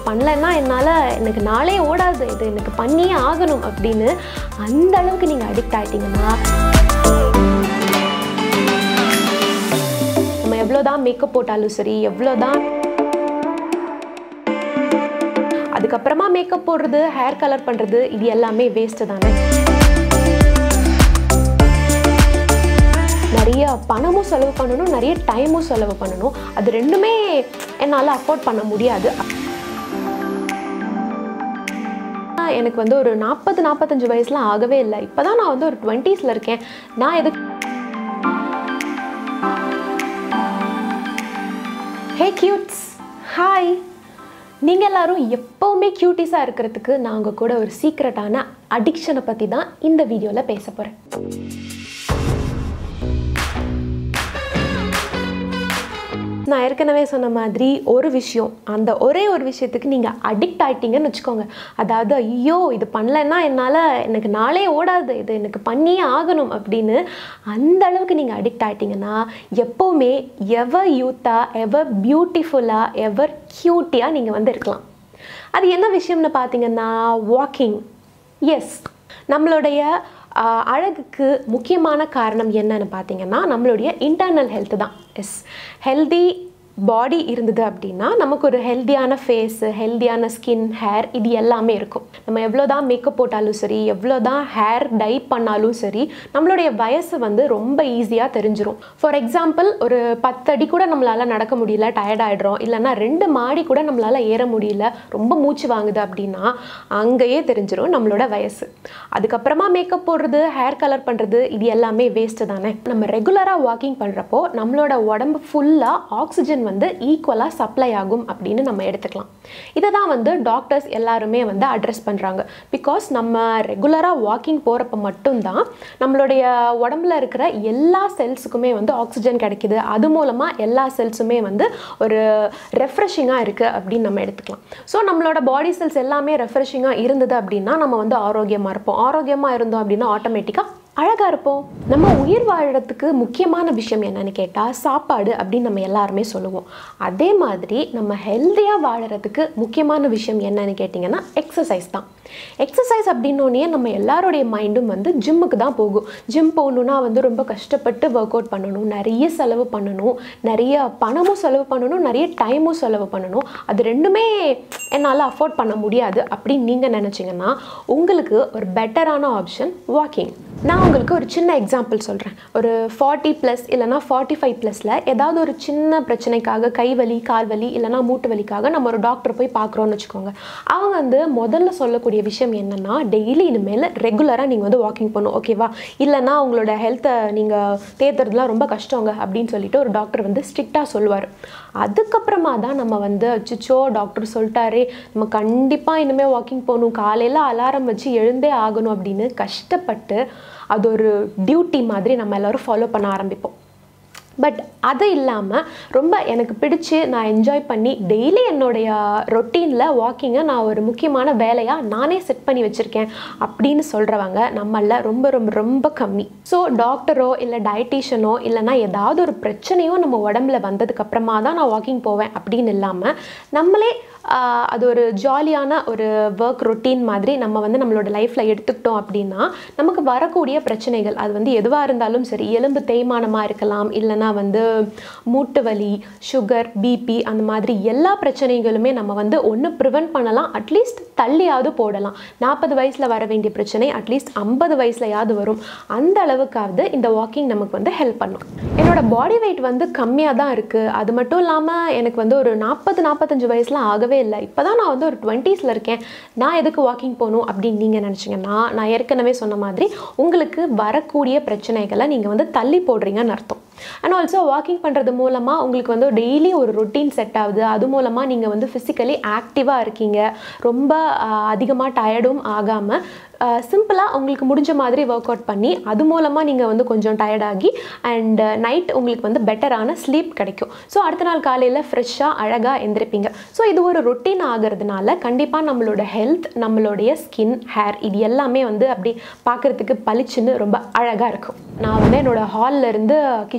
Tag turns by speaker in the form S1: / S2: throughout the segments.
S1: பண்ணலைன்னா என்னால் எனக்கு நாளே ஓடாது இது எனக்கு பண்ணியே ஆகணும் அப்படின்னு அந்த அளவுக்கு நீங்கள் அடிக்ட் ஆகிட்டீங்கன்னா நம்ம எவ்வளோதான் மேக்கப் போட்டாலும் சரி எவ்வளோதான் அதுக்கப்புறமா மேக்கப் போடுறது ஹேர் கலர் பண்ணுறது இது எல்லாமே வேஸ்ட்டு தானே நிறைய பணமும் செலவு பண்ணணும் நிறைய டைமும் செலவு பண்ணணும் அது ரெண்டுமே என்னால் அஃபோர்ட் பண்ண முடியாது எனக்கு வந்து ஒரு நாற்பது நாற்பத்தஞ்சு வயசுலாம் ஆகவே இல்லை இப்போ தான் நான் வந்து ஒரு டுவெண்ட்டீஸில் இருக்கேன் நான் எதுக்கு ஹே கியூட்ஸ் ஹாய் நீங்கள் எல்லாரும் எப்போவுமே க்யூட்டிஸாக இருக்கிறதுக்கு நான் உங்கள் கூட ஒரு சீக்ரெட்டான அடிக்ஷனை பற்றி தான் இந்த வீடியோவில் பேச போகிறேன் நான் ஏற்கனவே சொன்ன மாதிரி ஒரு விஷயம் அந்த ஒரே ஒரு விஷயத்துக்கு நீங்கள் அடிக்ட் ஆகிட்டீங்கன்னு வச்சுக்கோங்க அதாவது ஐயோ இது பண்ணலைன்னா என்னால் எனக்கு நாளே ஓடாது இது எனக்கு பண்ணியே ஆகணும் அப்படின்னு அந்த அளவுக்கு நீங்கள் அடிக்ட் ஆகிட்டீங்கன்னா எப்போவுமே எவர் யூத்தாக எவர் பியூட்டிஃபுல்லாக எவர் க்யூட்டியாக நீங்கள் வந்து இருக்கலாம் அது என்ன விஷயம்னு பார்த்தீங்கன்னா வாக்கிங் எஸ் நம்மளுடைய ஆஹ், அழகுக்கு முக்கியமான காரணம் என்னன்னு பார்த்தீங்கன்னா நம்மளுடைய இன்டர்னல் ஹெல்த் தான் எஸ் ஹெல்தி பாடி இருந்தது அப்படின்னா நமக்கு ஒரு ஹெல்த்தியான ஃபேஸு ஹெல்த்தியான ஸ்கின் ஹேர் இது எல்லாமே இருக்கும் நம்ம எவ்வளோ தான் மேக்கப் போட்டாலும் சரி எவ்வளோ தான் ஹேர் டை பண்ணாலும் சரி நம்மளுடைய வயசு வந்து ரொம்ப ஈஸியாக தெரிஞ்சிரும் ஃபார் எக்ஸாம்பிள் ஒரு பத்து அடி கூட நம்மளால் நடக்க முடியல டயர்ட் ஆகிடுறோம் இல்லைன்னா ரெண்டு மாடி கூட நம்மளால் ஏற முடியல ரொம்ப மூச்சு வாங்குது அப்படின்னா அங்கேயே தெரிஞ்சிரும் நம்மளோட வயசு அதுக்கப்புறமா மேக்கப் போடுறது ஹேர் கலர் பண்ணுறது இது எல்லாமே வேஸ்ட்டு தானே நம்ம ரெகுலராக வாக்கிங் பண்ணுறப்போ நம்மளோட உடம்பு ஃபுல்லாக ஆக்சிஜன் வந்து ஈக்குவலாக சப்ளை ஆகும் அப்படின்னு நம்ம எடுத்துக்கலாம் இதை தான் வந்து டாக்டர்ஸ் எல்லாருமே வந்து அட்ரஸ் பண்ணுறாங்க பிகாஸ் நம்ம ரெகுலராக வாக்கிங் போகிறப்ப மட்டும்தான் நம்மளுடைய உடம்புல இருக்கிற எல்லா செல்ஸுக்குமே வந்து ஆக்சிஜன் கிடைக்குது அது மூலமாக எல்லா செல்ஸுமே வந்து ஒரு ரெஃப்ரெஷிங்காக இருக்குது அப்படின்னு நம்ம எடுத்துக்கலாம் ஸோ நம்மளோட பாடி செல்ஸ் எல்லாமே ரெஃப்ரெஷிங்காக இருந்தது அப்படின்னா நம்ம வந்து ஆரோக்கியமாக இருப்போம் ஆரோக்கியமாக இருந்தோம் அப்படின்னா ஆட்டோமேட்டிக்காக அழகாக இருப்போம் நம்ம உயிர் வாழறதுக்கு முக்கியமான விஷயம் என்னன்னு கேட்டால் சாப்பாடு அப்படின்னு நம்ம எல்லாருமே சொல்லுவோம் அதே மாதிரி நம்ம ஹெல்த்தியாக வாழறதுக்கு முக்கியமான விஷயம் என்னன்னு கேட்டிங்கன்னா எக்ஸசைஸ் தான் எக்ஸசைஸ் அப்படின்னோடனே நம்ம எல்லாருடைய மைண்டும் வந்து ஜிம்முக்கு தான் போகும் ஜிம் போகணுன்னா வந்து ரொம்ப கஷ்டப்பட்டு ஒர்க் அவுட் பண்ணணும் நிறைய செலவு பண்ணணும் நிறைய பணமும் செலவு பண்ணணும் நிறைய டைமும் செலவு பண்ணணும் அது ரெண்டுமே என்னால் அஃபோர்ட் பண்ண முடியாது அப்படின்னு நீங்கள் நினச்சிங்கன்னா உங்களுக்கு ஒரு பெட்டரான ஆப்ஷன் வாக்கிங் நான் உங்களுக்கு ஒரு சின்ன எக்ஸாம்பிள் சொல்கிறேன் ஒரு ஃபார்ட்டி ப்ளஸ் இல்லைனா ஃபார்ட்டி ஃபைவ் ப்ளஸில் ஏதாவது ஒரு சின்ன பிரச்சனைக்காக கை வலி கால் வலி இல்லைனா மூட்டு வலிக்காக நம்ம ஒரு டாக்டர் போய் பார்க்குறோன்னு வச்சுக்கோங்க அவங்க வந்து முதல்ல சொல்லக்கூடிய விஷயம் என்னென்னா டெய்லி இனிமேல் ரெகுலராக நீங்கள் வந்து வாக்கிங் பண்ணணும் ஓகேவா இல்லைனா உங்களோட ஹெல்த்தை நீங்கள் தேத்துறதுலாம் ரொம்ப கஷ்டங்க அப்படின்னு சொல்லிட்டு ஒரு டாக்டர் வந்து ஸ்ட்ரிக்டாக சொல்லுவார் அதுக்கப்புறமா தான் நம்ம வந்து அச்சுச்சோ டாக்டர் சொல்லிட்டாரே நம்ம கண்டிப்பாக இனிமேல் வாக்கிங் போகணும் காலையில் அலாரம் வச்சு எழுந்தே ஆகணும் அப்படின்னு கஷ்டப்பட்டு அது ஒரு டியூட்டி மாதிரி நம்ம எல்லோரும் ஃபாலோ பண்ண ஆரம்பிப்போம் பட் அது இல்லாமல் ரொம்ப எனக்கு பிடிச்சு நான் என்ஜாய் பண்ணி டெய்லி என்னுடைய ரொட்டீனில் வாக்கிங்கை நான் ஒரு முக்கியமான வேலையாக நானே செட் பண்ணி வச்சுருக்கேன் அப்படின்னு சொல்கிறவங்க நம்மள ரொம்ப ரொம்ப ரொம்ப கம்மி ஸோ டாக்டரோ இல்லை டயட்டீஷியனோ இல்லைனா ஏதாவது ஒரு பிரச்சனையோ நம்ம உடம்புல வந்ததுக்கப்புறமா தான் நான் வாக்கிங் போவேன் அப்படின்னு இல்லாமல் நம்மளே ஆஹ், அது ஒரு ஜாலியான ஒரு ஒர்க் ரொட்டீன் மாதிரி நம்ம வந்து நம்மளோட லைஃப்பில் எடுத்துக்கிட்டோம் அப்படின்னா நமக்கு வரக்கூடிய பிரச்சனைகள் அது வந்து எதுவாக இருந்தாலும் சரி எலும்பு தேய்மானமாக இருக்கலாம் இல்லைனா வந்து மூட்டு வலி சுகர் பிபி அந்த மாதிரி எல்லா பிரச்சனைகளுமே நம்ம வந்து ஒன்று ப்ரிவென்ட் பண்ணலாம் அட்லீஸ்ட் தள்ளியாவது போடலாம் நாற்பது வயசில் வர வேண்டிய பிரச்சனை அட்லீஸ்ட் ஐம்பது வயசுலையாவது வரும் அந்த அளவுக்காவது இந்த வாக்கிங் நமக்கு வந்து ஹெல்ப் பண்ணும் என்னோட பாடி வெயிட் வந்து கம்மியாக தான் இருக்குது அது மட்டும் இல்லாமல் எனக்கு வந்து ஒரு நாற்பது நாற்பத்தஞ்சு வயசுலாம் ஆகவே இல்லை இப்போ தான் நான் வந்து ஒரு டுவெண்ட்டீஸில் இருக்கேன் நான் எதுக்கு வாக்கிங் போகணும் அப்படின்னு நீங்கள் நினச்சிங்கன்னா நான் ஏற்கனவே சொன்ன மாதிரி உங்களுக்கு வரக்கூடிய பிரச்சனைகளை நீங்கள் வந்து தள்ளி போடுறீங்கன்னு அர்த்தம் அண்ட் ஆல்சோ வாக்கிங் பண்ணுறது மூலமாக உங்களுக்கு வந்து டெய்லி ஒரு ரொட்டீன் செட் ஆகுது அது மூலமாக நீங்கள் வந்து ஃபிசிக்கலி ஆக்டிவாக இருக்கீங்க ரொம்ப அதிகமாக டயர்டும் ஆகாமல் சிம்பிளாக உங்களுக்கு முடிஞ்ச மாதிரி ஒர்க் அவுட் பண்ணி அது மூலமாக நீங்கள் வந்து கொஞ்சம் டயர்டாகி அண்ட் நைட் உங்களுக்கு வந்து பெட்டரான ஸ்லீப் கிடைக்கும் ஸோ அடுத்த நாள் காலையில் ஃப்ரெஷ்ஷாக அழகாக எந்திரிப்பீங்க ஸோ இது ஒரு ரொட்டீன் ஆகிறதுனால கண்டிப்பாக நம்மளோட ஹெல்த் நம்மளுடைய ஸ்கின் ஹேர் இது எல்லாமே வந்து அப்படி பார்க்குறதுக்கு பளிச்சுன்னு ரொம்ப அழகாக இருக்கும் நான் வந்து என்னோட ஹாலில் இருந்து கிச்சன்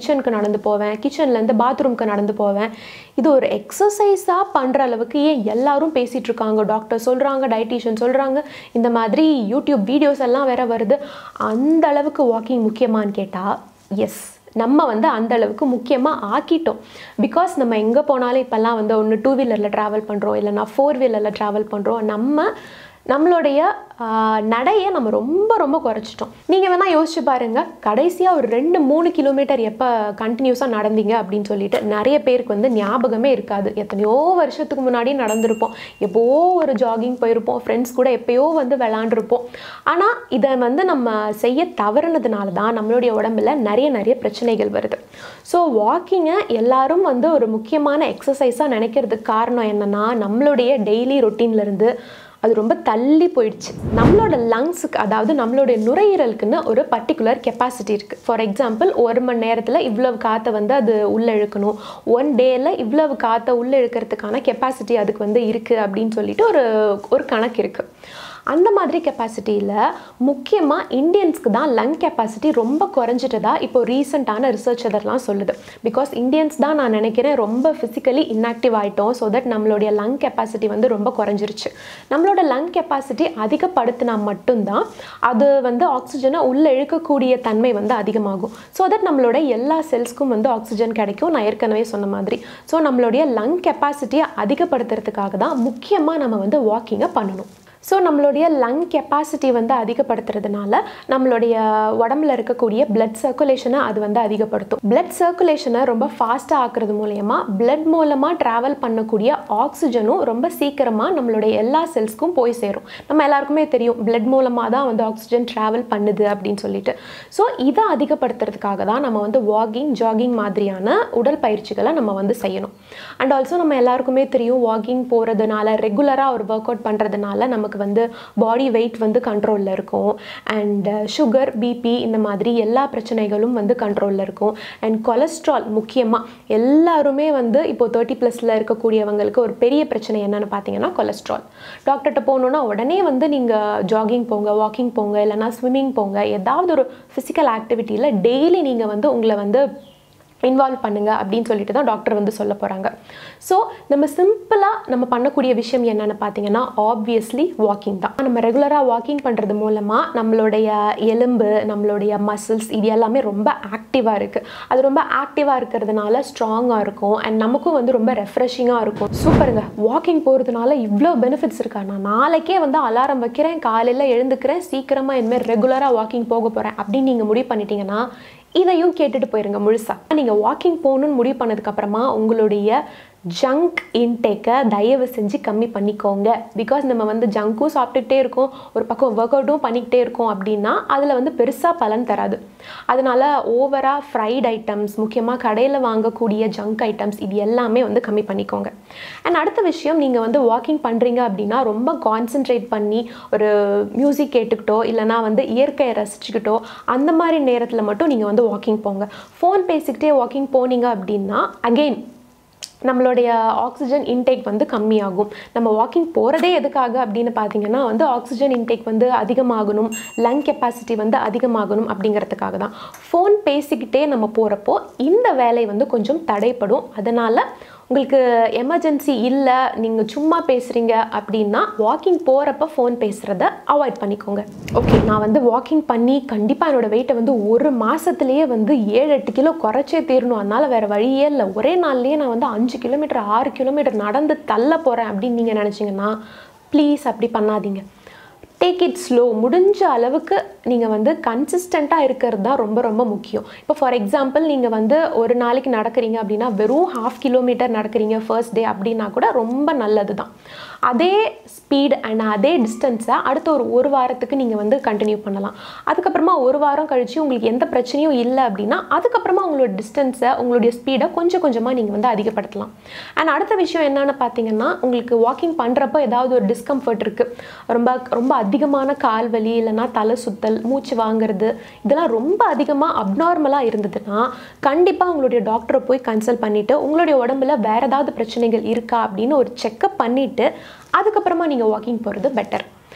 S1: கிச்சனுக்கு நடந்து போவேன் கிச்சன்லேருந்து பாத்ரூம்க்கு நடந்து போவேன் இது ஒரு எக்ஸசைஸாக பண்ணுற அளவுக்கு ஏன் எல்லாரும் பேசிகிட்டு இருக்காங்க டாக்டர் சொல்கிறாங்க டயட்டீஷியன் சொல்கிறாங்க இந்த மாதிரி யூடியூப் வீடியோஸ் எல்லாம் வேற வருது அந்த அளவுக்கு வாக்கிங் முக்கியமான்னு கேட்டால் எஸ் நம்ம வந்து அந்த அளவுக்கு முக்கியமாக ஆக்கிட்டோம் பிகாஸ் நம்ம எங்கே போனாலும் இப்போல்லாம் வந்து ஒன்று டூ வீலரில் ட்ராவல் பண்ணுறோம் இல்லைனா ஃபோர் வீலரில் ட்ராவல் பண்ணுறோம் நம்ம நம்மளுடைய ஆஹ், நடையை நம்ம ரொம்ப ரொம்ப குறைச்சிட்டோம் நீங்கள் வேணால் யோசிச்சு பாருங்கள் கடைசியாக ஒரு ரெண்டு மூணு கிலோமீட்டர் எப்போ கண்டினியூஸாக நடந்தீங்க அப்படின்னு சொல்லிட்டு நிறைய பேருக்கு வந்து ஞாபகமே இருக்காது எத்தனையோ வருஷத்துக்கு முன்னாடி நடந்திருப்போம் எப்போ ஒரு ஜாகிங் போயிருப்போம் ஃப்ரெண்ட்ஸ் கூட எப்பயோ வந்து விளாண்டுருப்போம் ஆனால் இதை வந்து நம்ம செய்ய தவறுனதுனால தான் நம்மளுடைய உடம்புல நிறைய நிறைய பிரச்சனைகள் வருது ஸோ வாக்கிங்கை எல்லாரும் வந்து ஒரு முக்கியமான எக்ஸசைஸாக நினைக்கிறதுக்கு காரணம் என்னன்னா நம்மளுடைய டெய்லி ரொட்டீன்லேருந்து அது ரொம்ப தள்ளி போயிடுச்சு நம்மளோட லங்ஸுக்கு அதாவது நம்மளுடைய நுரையீரலுக்குன்னு ஒரு பர்டிகுலர் கெப்பாசிட்டி இருக்குது ஃபார் எக்ஸாம்பிள் ஒரு மணி நேரத்தில் இவ்வளவு காற்றை வந்து அது உள்ளே இழுக்கணும் ஒன் டேயில் இவ்வளவு காற்றை உள்ளே இழுக்கிறதுக்கான கெப்பாசிட்டி அதுக்கு வந்து இருக்குது அப்படின்னு சொல்லிட்டு ஒரு ஒரு கணக்கு இருக்குது அந்த மாதிரி கெப்பாசிட்டியில் முக்கியமாக இந்தியன்ஸ்க்கு தான் லங் கெப்பாசிட்டி ரொம்ப குறைஞ்சிட்டதா இப்போ ரீசெண்டான ரிசர்ச் அதெல்லாம் சொல்லுது பிகாஸ் இந்தியன்ஸ் தான் நான் நினைக்கிறேன் ரொம்ப ஃபிசிக்கலி இன்ஆக்டிவ் ஆகிட்டோம் ஸோ தட் நம்மளுடைய லங் கெப்பாசிட்டி வந்து ரொம்ப குறைஞ்சிருச்சு நம்மளோட லங் கெப்பாசிட்டி அதிகப்படுத்தினா மட்டும்தான் அது வந்து ஆக்சிஜனை உள்ளே இழுக்கக்கூடிய தன்மை வந்து அதிகமாகும் ஸோ தட் நம்மளோட எல்லா செல்ஸ்க்கும் வந்து ஆக்சிஜன் கிடைக்கும் நான் ஏற்கனவே சொன்ன மாதிரி ஸோ நம்மளுடைய லங் கெப்பாசிட்டியை அதிகப்படுத்துறதுக்காக தான் முக்கியமாக நம்ம வந்து வாக்கிங்கை பண்ணணும் ஸோ நம்மளுடைய லங் கெப்பாசிட்டி வந்து அதிகப்படுத்துறதுனால நம்மளுடைய உடம்புல இருக்கக்கூடிய பிளட் சர்க்குலேஷனை அது வந்து அதிகப்படுத்தும் பிளட் சர்க்குலேஷனை ரொம்ப ஃபாஸ்ட்டாக ஆக்குறது மூலயமா பிளட் மூலமாக ட்ராவல் பண்ணக்கூடிய ஆக்சிஜனும் ரொம்ப சீக்கிரமாக நம்மளுடைய எல்லா செல்ஸ்க்கும் போய் சேரும் நம்ம எல்லாருக்குமே தெரியும் பிளட் மூலமாக தான் வந்து ஆக்சிஜன் ட்ராவல் பண்ணுது அப்படின்னு சொல்லிட்டு ஸோ இதை அதிகப்படுத்துறதுக்காக தான் நம்ம வந்து வாக்கிங் ஜாகிங் மாதிரியான உடல் பயிற்சிகளை நம்ம வந்து செய்யணும் அண்ட் ஆல்சோ நம்ம எல்லாருக்குமே தெரியும் வாக்கிங் போகிறதுனால ரெகுலராக ஒரு ஒர்க் அவுட் பண்ணுறதுனால நமக்கு வந்து பாடி வெயிட் வந்து கண்ட்ரோலில் இருக்கும் அண்ட் சுகர் பிபி இந்த மாதிரி எல்லா பிரச்சனைகளும் வந்து கண்ட்ரோலில் இருக்கும் அண்ட் கொலஸ்ட்ரால் முக்கியமாக எல்லாருமே வந்து இப்போ தேர்ட்டி ப்ளஸில் இருக்கக்கூடியவங்களுக்கு ஒரு பெரிய பிரச்சனை என்னென்னு பார்த்தீங்கன்னா கொலஸ்ட்ரால் டாக்டர்கிட்ட போகணுன்னா உடனே வந்து நீங்கள் ஜாகிங் போங்க வாக்கிங் போங்க இல்லைனா ஸ்விம்மிங் போங்க ஏதாவது ஒரு ஃபிசிக்கல் ஆக்டிவிட்டியில் டெய்லி நீங்கள் வந்து உங்களை வந்து இன்வால்வ் பண்ணுங்க அப்படின்னு சொல்லிட்டு தான் டாக்டர் வந்து சொல்ல போகிறாங்க ஸோ நம்ம சிம்பிளாக நம்ம பண்ணக்கூடிய விஷயம் என்னென்னு பார்த்தீங்கன்னா ஆப்வியஸ்லி வாக்கிங் தான் நம்ம ரெகுலராக வாக்கிங் பண்ணுறது மூலமாக நம்மளுடைய எலும்பு நம்மளுடைய மசில்ஸ் இது எல்லாமே ரொம்ப ஆக்டிவாக இருக்குது அது ரொம்ப ஆக்டிவாக இருக்கிறதுனால ஸ்ட்ராங்காக இருக்கும் அண்ட் நமக்கும் வந்து ரொம்ப ரெஃப்ரெஷிங்காக இருக்கும் சூப்பருங்க வாக்கிங் போகிறதுனால இவ்வளோ பெனிஃபிட்ஸ் இருக்கா நான் நாளைக்கே வந்து அலாரம் வைக்கிறேன் காலையில் எழுந்துக்கிறேன் சீக்கிரமாக இனிமேல் ரெகுலராக வாக்கிங் போக போகிறேன் அப்படின்னு நீங்கள் முடிவு பண்ணிட்டீங்கன்னா இதையும் கேட்டுட்டு போயிருங்க முழுசா நீங்கள் வாக்கிங் போகணுன்னு முடிவு பண்ணதுக்கப்புறமா உங்களுடைய ஜங்க் இன்டேக்கை தயவு செஞ்சு கம்மி பண்ணிக்கோங்க பிகாஸ் நம்ம வந்து ஜங்க்கும் சாப்பிட்டுக்கிட்டே இருக்கோம் ஒரு பக்கம் ஒர்க் அவுட்டும் பண்ணிக்கிட்டே இருக்கோம் அப்படின்னா அதில் வந்து பெருசாக பலன் தராது அதனால ஓவராக ஃப்ரைட் ஐட்டம்ஸ் முக்கியமாக கடையில் வாங்கக்கூடிய ஜங்க் ஐட்டம்ஸ் இது எல்லாமே வந்து கம்மி பண்ணிக்கோங்க அண்ட் அடுத்த விஷயம் நீங்கள் வந்து வாக்கிங் பண்ணுறீங்க அப்படின்னா ரொம்ப கான்சென்ட்ரேட் பண்ணி ஒரு மியூசிக் கேட்டுக்கிட்டோ இல்லைனா வந்து இயற்கையை ரசிச்சுக்கிட்டோ அந்த மாதிரி நேரத்தில் மட்டும் நீங்கள் வந்து வாக்கிங் போங்க ஃபோன் பேசிக்கிட்டே வாக்கிங் போனீங்க அப்படின்னா அகெயின் நம்மளுடைய ஆக்சிஜன் இன்டேக் வந்து கம்மியாகும் நம்ம வாக்கிங் போகிறதே எதுக்காக அப்படின்னு பார்த்தீங்கன்னா வந்து ஆக்சிஜன் இன்டேக் வந்து அதிகமாகணும் லங் கெப்பாசிட்டி வந்து அதிகமாகணும் அப்படிங்கிறதுக்காக தான் ஃபோன் பேசிக்கிட்டே நம்ம போகிறப்போ இந்த வேலை வந்து கொஞ்சம் தடைப்படும் அதனால் உங்களுக்கு எமர்ஜென்சி இல்லை நீங்கள் சும்மா பேசுகிறீங்க அப்படின்னா வாக்கிங் போகிறப்ப ஃபோன் பேசுகிறத அவாய்ட் பண்ணிக்கோங்க ஓகே நான் வந்து வாக்கிங் பண்ணி கண்டிப்பாக என்னோடய வெயிட்டை வந்து ஒரு மாதத்துலேயே வந்து ஏழு எட்டு கிலோ குறைச்சே தீரணும் அதனால் வேறு வழியே இல்லை ஒரே நாள்லேயே நான் வந்து அஞ்சு கிலோமீட்டர் ஆறு கிலோமீட்டர் நடந்து தள்ள போகிறேன் அப்படின்னு நீங்கள் நினச்சிங்கன்னா ப்ளீஸ் அப்படி பண்ணாதீங்க டேக் இட் ஸ்லோ முடிஞ்ச அளவுக்கு நீங்கள் வந்து கன்சிஸ்டண்ட்டாக இருக்கிறது தான் ரொம்ப ரொம்ப முக்கியம் இப்போ ஃபார் எக்ஸாம்பிள் நீங்கள் வந்து ஒரு நாளைக்கு நடக்கிறீங்க அப்படின்னா வெறும் ஹாஃப் கிலோமீட்டர் நடக்கிறீங்க ஃபர்ஸ்ட் டே அப்படின்னா கூட ரொம்ப நல்லது தான் அதே ஸ்பீட் அண்ட் அதே டிஸ்டன்ஸை அடுத்த ஒரு ஒரு வாரத்துக்கு நீங்கள் வந்து கண்டினியூ பண்ணலாம் அதுக்கப்புறமா ஒரு வாரம் கழித்து உங்களுக்கு எந்த பிரச்சனையும் இல்லை அப்படின்னா அதுக்கப்புறமா உங்களோட டிஸ்டன்ஸை உங்களுடைய ஸ்பீடை கொஞ்சம் கொஞ்சமாக நீங்கள் வந்து அதிகப்படுத்தலாம் அண்ட் அடுத்த விஷயம் என்னென்னு பார்த்தீங்கன்னா உங்களுக்கு வாக்கிங் பண்ணுறப்போ ஏதாவது ஒரு டிஸ்கம்ஃபர்ட் இருக்குது ரொம்ப ரொம்ப அதிகமான கால் வலி இல்லைன்னா தலை சுத்தல் மூச்சு வாங்குறது இதெல்லாம் ரொம்ப அதிகமாக அப்நார்மலாக இருந்ததுன்னா கண்டிப்பாக உங்களுடைய டாக்டரை போய் கன்சல்ட் பண்ணிவிட்டு உங்களுடைய உடம்புல வேறு ஏதாவது பிரச்சனைகள் இருக்கா அப்படின்னு ஒரு செக்கப் பண்ணிவிட்டு அதுக்கப்புறமா நீங்கள் வாக்கிங் போகிறது பெட்டர்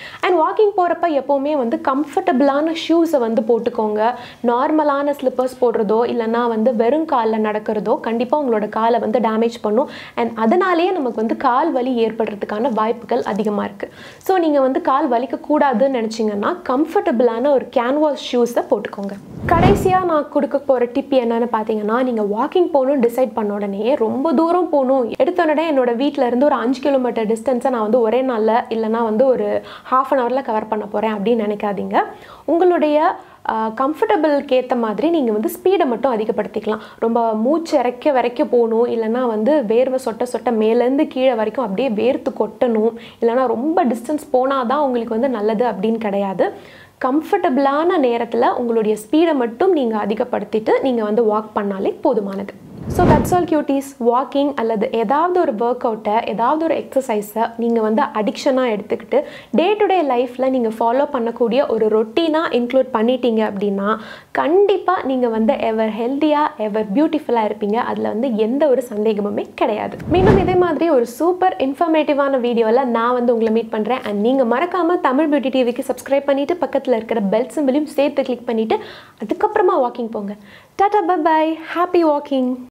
S1: அண்ட் வாக்கிங் போகிறப்ப எப்போவுமே வந்து கம்ஃபர்டபுளான ஷூஸை வந்து போட்டுக்கோங்க நார்மலான ஸ்லிப்பர்ஸ் போடுறதோ இல்லைன்னா வந்து வெறும் காலில் நடக்கிறதோ கண்டிப்பாக உங்களோட காலை வந்து டேமேஜ் பண்ணும் அண்ட் அதனாலேயே நமக்கு வந்து கால் வலி ஏற்படுறதுக்கான வாய்ப்புகள் அதிகமாக இருக்குது ஸோ நீங்கள் வந்து கால் வலிக்கக்கூடாதுன்னு நினச்சிங்கன்னா கம்ஃபர்டபுளான ஒரு கேன்வாஸ் ஷூஸை போட்டுக்கோங்க கடைசியாக நான் கொடுக்க போகிற டிப் என்னன்னு பார்த்தீங்கன்னா நீங்கள் வாக்கிங் போகணும்னு டிசைட் பண்ண உடனே ரொம்ப தூரம் போகணும் எடுத்த உடனே என்னோட வீட்டில் இருந்து ஒரு அஞ்சு கிலோமீட்டர் டிஸ்டன்ஸை நான் வந்து ஒரே நாளில் இல்லைனா வந்து ஒரு ஹாஃப் அன் ஹவரில் கவர் பண்ண போகிறேன் அப்படின்னு நினைக்காதீங்க உங்களுடைய கம்ஃபர்டபுளுக்கு ஏற்ற மாதிரி நீங்கள் வந்து ஸ்பீடை மட்டும் அதிகப்படுத்திக்கலாம் ரொம்ப மூச்சு இறைக்க வரைக்கும் போகணும் இல்லைனா வந்து வேர்வை சொட்ட சொட்ட மேலேருந்து கீழே வரைக்கும் அப்படியே வேர்த்து கொட்டணும் இல்லைனா ரொம்ப டிஸ்டன்ஸ் போனால் தான் உங்களுக்கு வந்து நல்லது அப்படின்னு கிடையாது கம்ஃபர்டபுளான நேரத்தில் உங்களுடைய ஸ்பீடை மட்டும் நீங்கள் அதிகப்படுத்திட்டு நீங்கள் வந்து வாக் பண்ணாலே போதுமானது so that's all cuties walking அல்லது ஏதாவது ஒரு ஒர்க் அவுட்டை ஏதாவது ஒரு எக்ஸசைஸை நீங்கள் வந்து அடிக்ஷனாக எடுத்துக்கிட்டு டே டு டே லைஃப்பில் நீங்கள் ஃபாலோ பண்ணக்கூடிய ஒரு ரொட்டீனாக இன்க்ளூட் பண்ணிட்டீங்க அப்படின்னா கண்டிப்பாக நீங்கள் வந்து எவர் ஹெல்த்தியாக எவர் பியூட்டிஃபுல்லாக இருப்பீங்க அதில் வந்து எந்த ஒரு சந்தேகமுமே கிடையாது மீண்டும் இதே மாதிரி ஒரு சூப்பர் இன்ஃபர்மேட்டிவான வீடியோவில் நான் வந்து உங்களை மீட் பண்ணுறேன் அண்ட் நீங்கள் மறக்காமல் தமிழ் பியூட்டி டிவிக்கு சப்ஸ்கிரைப் பண்ணிவிட்டு பக்கத்தில் இருக்கிற பெல் சிம்பிளையும் சேர்த்து கிளிக் பண்ணிவிட்டு அதுக்கப்புறமா வாக்கிங் போங்க டாடா பை ஹாப்பி வாக்கிங்